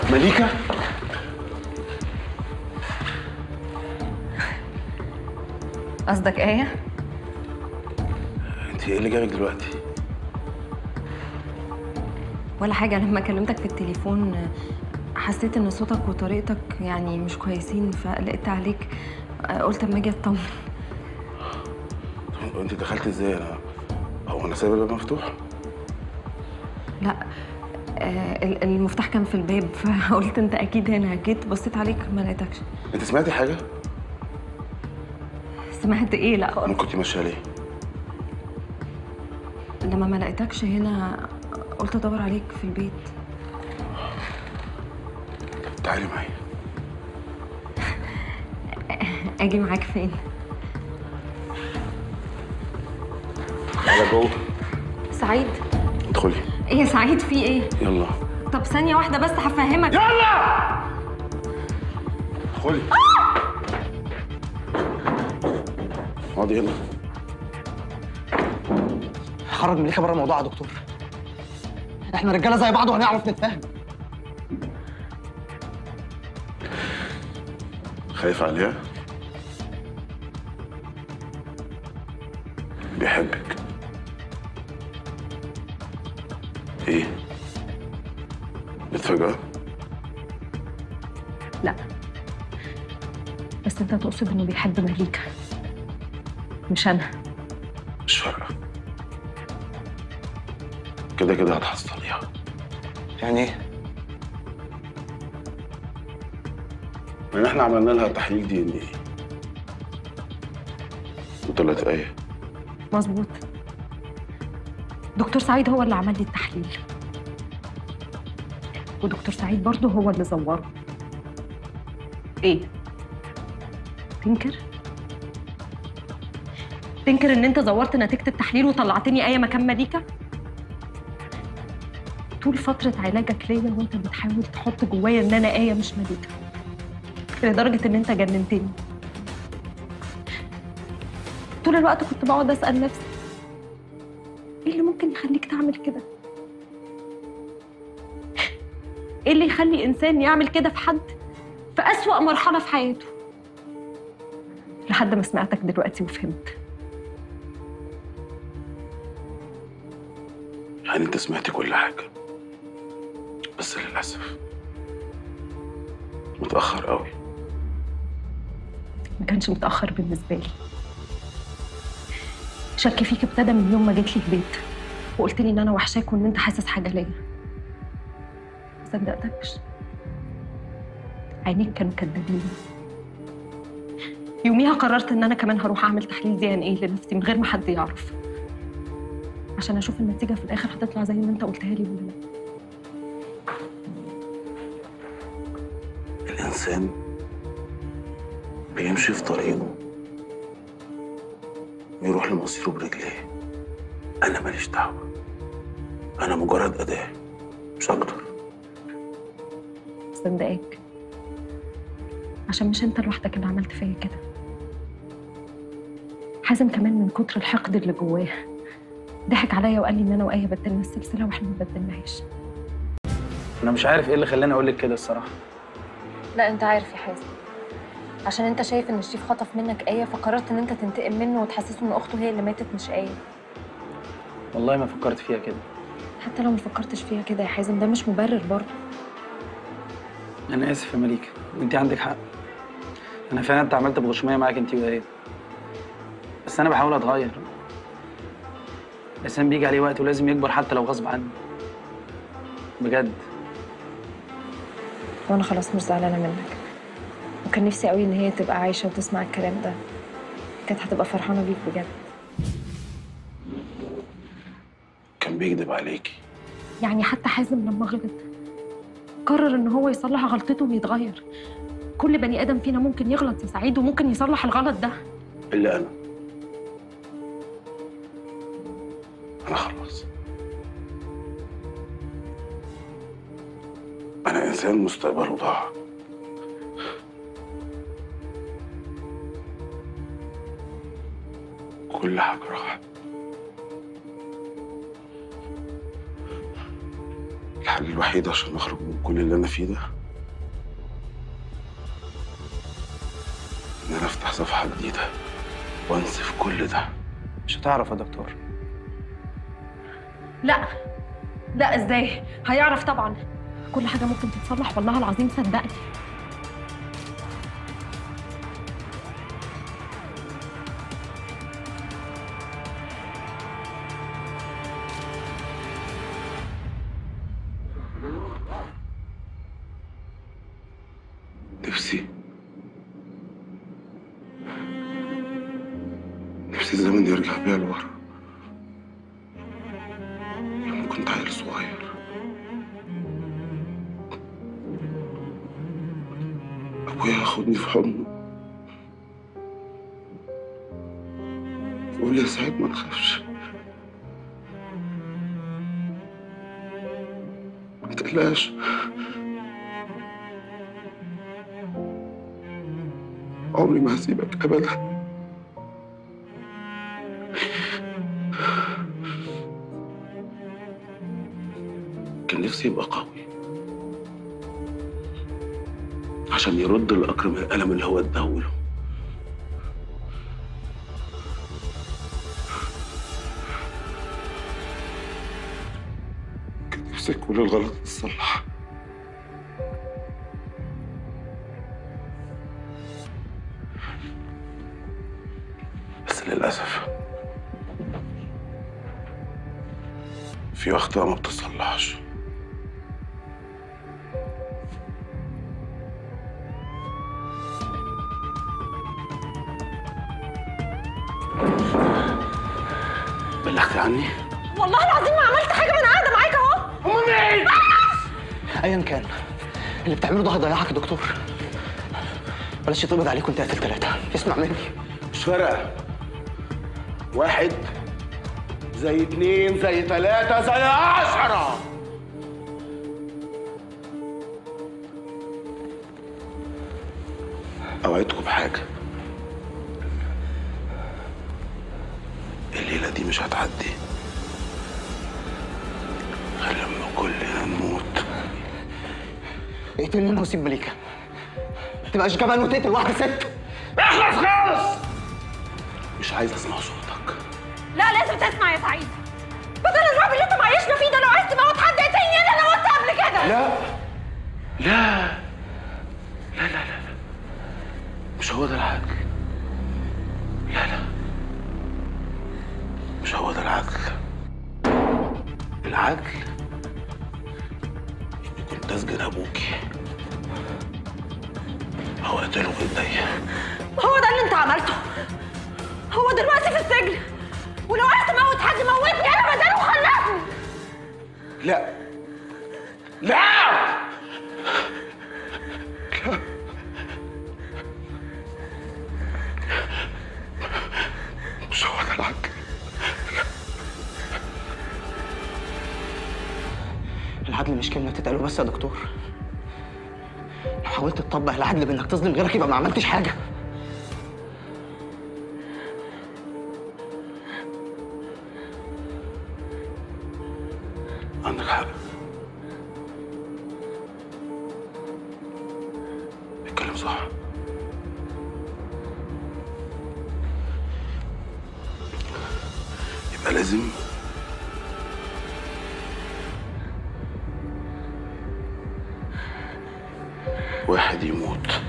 مليكة قصدك ايه انت ايه اللي جابك دلوقتي ولا حاجه لما كلمتك في التليفون آه، حسيت ان صوتك وطريقتك يعني مش كويسين فقلقت عليك آه، قلت اما اجي اطمن طب انت دخلت ازاي انا هو انا سايب الباب مفتوح لا آه، ال- المفتاح كان في الباب فقلت انت اكيد هنا جيت بصيت عليك ما لقيتكش انت سمعتي حاجه سمعت ايه لا انا كنت ماشيه ليه لما ما لقيتكش هنا قلت ادور عليك في البيت تعالي معايا اجي معاك فين تعالى جوه سعيد ادخلي ايه يا سعيد في ايه يلا طب ثانيه واحده بس هفهمك ادخلي اقعدي هنا خرج مليكه بره الموضوع يا دكتور احنا رجاله زي بعض وهنعرف نتفاهم خايف عليها بيحبك ايه متفاجئة لا بس انت تقصد انه بيحب مليكه مش انا مش فارقة كده كده هتحصليها يعني ايه لان احنا عملنا لها تحليل دي ان ايه وطلعت ايه مظبوط دكتور سعيد هو اللي عمل لي التحليل ودكتور سعيد برضه هو اللي زوره ايه تنكر تنكر ان انت زورت نتيجه التحليل وطلعتني ايه مكان مليكه طول فتره علاجك ليا وانت بتحاول تحط جوايا ان انا ايه مش مليكه لدرجه ان انت جننتني طول الوقت كنت بقعد اسال نفسي ايه اللي ممكن يخليك تعمل كده ايه اللي يخلي انسان يعمل كده في حد في اسوا مرحله في حياته لحد ما سمعتك دلوقتي وفهمت يعني انت سمعتي كل حاجة بس للأسف متأخر قوي ما كانش متاخر بالنسبه لي شك فيك ابتدى من يوم ما جيت لي البيت وقلت لي ان انا وحشاك وان انت حاسس حاجه ليا ما صدقتكش عينيك كانوا كدابين يوميها قررت ان انا كمان هروح اعمل تحليل دي ان ايه لنفسي من غير ما حد يعرف عشان اشوف النتيجه في الاخر هتطلع زي ما انت قلتها لي ولا لا الإنسان بيمشي في طريقه ويروح لمصيره برجليه أنا ماليش دعوة أنا مجرد أداة مش أكتر مصدقاك عشان مش انت لوحدك اللي عملت فيا كده حازم كمان من كتر الحقد اللي جواه ضحك عليا وقال لي ان انا وآية بدلنا السلسله واحنا ما بدلناهاش انا مش عارف ايه اللي خلاني اقول لك كده الصراحه لا انت عارف يا حازم عشان انت شايف ان الشريف خطف منك آية فقررت ان انت تنتقم منه وتحسسه ان اخته هي اللي ماتت مش آية والله ما فكرت فيها كده حتى لو ما فكرتش فيها كده يا حازم ده مش مبرر برضه انا اسف يا مليكه وانت عندك حق انا فعلا اتعاملت بغشوميه معاك انت وهي بس انا بحاول اتغير الانسان بيجي عليه وقت ولازم يكبر حتى لو غصب عنه بجد وانا خلاص مش زعلانه منك وكان نفسي قوي ان هي تبقى عايشه وتسمع الكلام ده كانت هتبقى فرحانه بيك بجد كان بيكذب عليكي يعني حتى حازم لما غلط قرر ان هو يصلح غلطته ويتغير كل بني ادم فينا ممكن يغلط يا سعيد وممكن يصلح الغلط ده إلا أنا أنا خلاص أنا إنسان مستقبله ضاع كل حاجة راحت الحل الوحيد عشان أخرج من كل اللي أنا فيه ده صفحة جديدة وانسف كل ده مش هتعرف يا دكتور لا لا ازاي هيعرف طبعا كل حاجه ممكن تتصلح والله العظيم صدقني نفسي نفسي الزمن يرجع بيا لورا لما كنت عيل صغير أبويا ياخدني في حضنه يقول لي يا سعيد ما تخافش ما تقلقش عمري ما هسيبك أبدا كان نفسي يبقى قوي عشان يرد الأكرم الألم اللي هو اداهوله كان نفسي كل الغلط تصلح بس للأسف في أخطاء ما بتصلحش بلغت عني؟ والله العظيم ما عملت حاجه ما انا قاعده معاك اهو ايا كان اللي بتعمله ده هيضيعك يا دكتور بلاش يتقبض عليك وانت قاتل ثلاثه اسمع مني مش فارقة واحد زي اتنين زي تلاتة زي عشرة أوعدكم بحاجة الليلة دي مش هتعدي غير لما كلنا نموت اقتلني انا وسيب مليكه ما تبقاش جبان وتقتل واحده ست اخلص خالص مش عايز اسمع صوتك لا لازم تسمع يا سعيد بدل الرعب اللي انت معيشنا فيه ده لو عايز تموت حد اقتلني انا انا موتت قبل كده لا لا لا لا لا لا مش هو ده العدل لا لا مش هو ده العدل العدل إني كنت اسجن ابوكي او اقتله بايديا هو ده اللي انت عملته هو دلوقتي في السجن ولو عايز تموت حد موتني انا بداله وخلفني لا لا لا مش هو ده العدل العدل مش كلمه تتقال بس يا دكتور لو حاولت تطبق العدل بانك تظلم غيرك يبقى ما عملتش حاجه عندك حق بيتكلم صح يبقى لازم واحد يموت